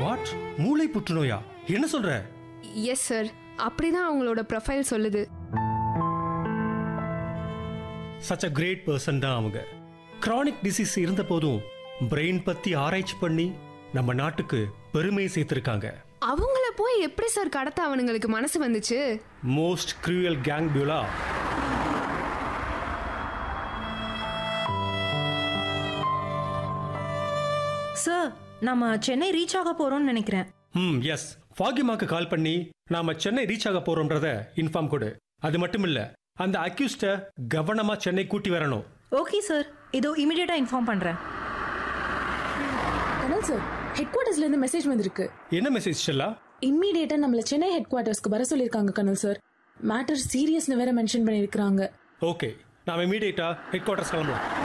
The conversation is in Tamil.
வாட் மூளை புற்றுநோயா என்ன சொல்ற எஸ் சார் அப்படிதான் அவங்களோட ப்ரொஃபைல் சொல்லுது சச் அ கிரேட் பர்சன் தான் அவங்க கிரானிக் டிசீஸ் இருந்த போதும் பிரெயின் பத்தி ஆராய்ச்சி பண்ணி நம்ம நாட்டுக்கு பெருமை சேர்த்திருக்காங்க அவங்கள போய் எப்படி சார் கடத்த அவனுங்களுக்கு மனசு வந்துச்சு most cruel gang Beulah sir நம்ம சென்னை ரீச் ஆக போறோம்னு நினைக்கிறேன் ம் எஸ் ஃபாகிமாக்கு கால் பண்ணி நாம சென்னை ரீச் ஆக போறோம்ன்றத இன்ஃபார்ம் கொடு அது மட்டும் இல்ல அந்த அக்யூஸ்ட கவனமா சென்னை கூட்டி வரணும் ஓகே சார் இதோ இமிடியேட்டா இன்ஃபார்ம் பண்றேன் கனல் சார் ஹெட் குவார்ட்டர்ஸ்ல இருந்து மெசேஜ் வந்திருக்கு என்ன மெசேஜ் ஷெல்லா இம்மீடியட்டா நம்மள சென்னை ஹெட் குவார்ட்டர்ஸ்க்கு வர சொல்லிருக்காங்க கனல் சார் மேட்டர் சீரியஸ்னு வேற மென்ஷன் பண்ணிருக்காங்க ஓகே நாம இமீடியட்டா ஹெட் குவார்ட்டர்ஸ் கிளம்பலாம்